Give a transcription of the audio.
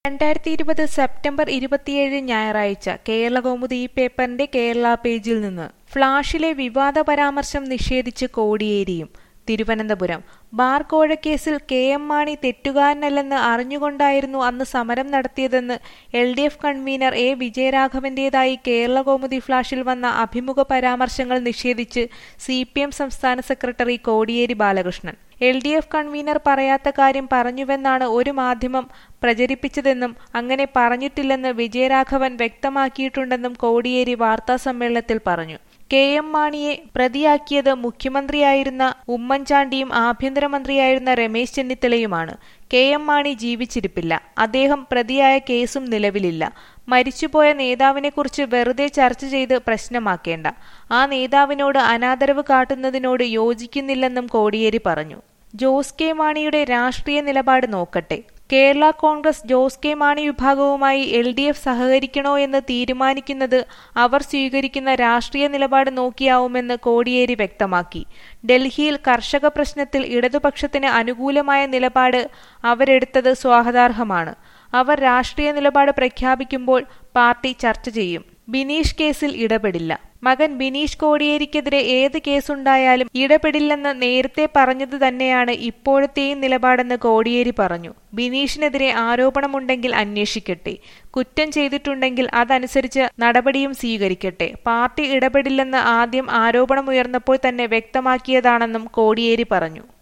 രണ്ടായിരത്തി ഇരുപത് സെപ്റ്റംബർ ഇരുപത്തിയേഴ് ഞായറാഴ്ച കേരളകൗമുദി ഈ പേപ്പറിന്റെ കേരള പേജിൽ നിന്ന് ഫ്ളാഷിലെ വിവാദ പരാമർശം നിഷേധിച്ച് കോടിയേരിയും തിരുവനന്തപുരം ബാർ കോഴക്കേസിൽ കെ എം മാണി തെറ്റുകാരനല്ലെന്ന് അറിഞ്ഞുകൊണ്ടായിരുന്നു അന്ന് സമരം നടത്തിയതെന്ന് L D F convener A വിജയരാഘവന്റേതായി കേരളകൗമുദി ഫ്ളാഷിൽ വന്ന അഭിമുഖ പരാമർശങ്ങൾ നിഷേധിച്ച് സി പി എം സംസ്ഥാന secretary Kodiyeri Balakrishnan L D F convener പറയാത്ത കാര്യം പറഞ്ഞുവെന്നാണ് ഒരു മാധ്യമം പ്രചരിപ്പിച്ചതെന്നും അങ്ങനെ പറഞ്ഞിട്ടില്ലെന്ന് വിജയരാഘവൻ വ്യക്തമാക്കിയിട്ടുണ്ടെന്നും കോടിയേരി വാർത്താസമ്മേളനത്തിൽ പറഞ്ഞു കെ എം മാണിയെ പ്രതിയാക്കിയത് മുഖ്യമന്ത്രിയായിരുന്ന ഉമ്മൻചാണ്ടിയും ആഭ്യന്തരമന്ത്രിയായിരുന്ന രമേശ് ചെന്നിത്തലയുമാണ് കെ എം മാണി ജീവിച്ചിരിപ്പില്ല അദ്ദേഹം പ്രതിയായ കേസും നിലവിലില്ല മരിച്ചുപോയ നേതാവിനെക്കുറിച്ച് വെറുതെ ചർച്ച ചെയ്ത് പ്രശ്നമാക്കേണ്ട ആ നേതാവിനോട് അനാദരവ് കാട്ടുന്നതിനോട് യോജിക്കുന്നില്ലെന്നും കോടിയേരി പറഞ്ഞു ജോസ് കെ മാണിയുടെ രാഷ്ട്രീയ നിലപാട് നോക്കട്ടെ കേരള കോൺഗ്രസ് ജോസ് കെ മാണി വിഭാഗവുമായി എൽ ഡി എഫ് സഹകരിക്കണോ എന്ന് തീരുമാനിക്കുന്നത് അവർ സ്വീകരിക്കുന്ന രാഷ്ട്രീയ നിലപാട് നോക്കിയാവുമെന്ന് കോടിയേരി വ്യക്തമാക്കി ഡൽഹിയിൽ കർഷക പ്രശ്നത്തിൽ ഇടതുപക്ഷത്തിന് അനുകൂലമായ നിലപാട് അവരെടുത്തത് സ്വാഗതാർഹമാണ് അവർ രാഷ്ട്രീയ നിലപാട് പ്രഖ്യാപിക്കുമ്പോൾ പാർട്ടി ചർച്ച ചെയ്യും ബിനീഷ് കേസിൽ ഇടപെടില്ല മകൻ ബിനീഷ് കോടിയേരിക്കെതിരെ ഏത് കേസുണ്ടായാലും ഇടപെടില്ലെന്ന് നേരത്തെ പറഞ്ഞത് തന്നെയാണ് ഇപ്പോഴത്തെയും നിലപാടെന്ന് കോടിയേരി പറഞ്ഞു ബിനീഷിനെതിരെ ആരോപണമുണ്ടെങ്കിൽ അന്വേഷിക്കട്ടെ കുറ്റം ചെയ്തിട്ടുണ്ടെങ്കിൽ അതനുസരിച്ച് നടപടിയും സ്വീകരിക്കട്ടെ പാർട്ടി ഇടപെടില്ലെന്ന് ആദ്യം ആരോപണമുയർന്നപ്പോൾ തന്നെ വ്യക്തമാക്കിയതാണെന്നും കോടിയേരി പറഞ്ഞു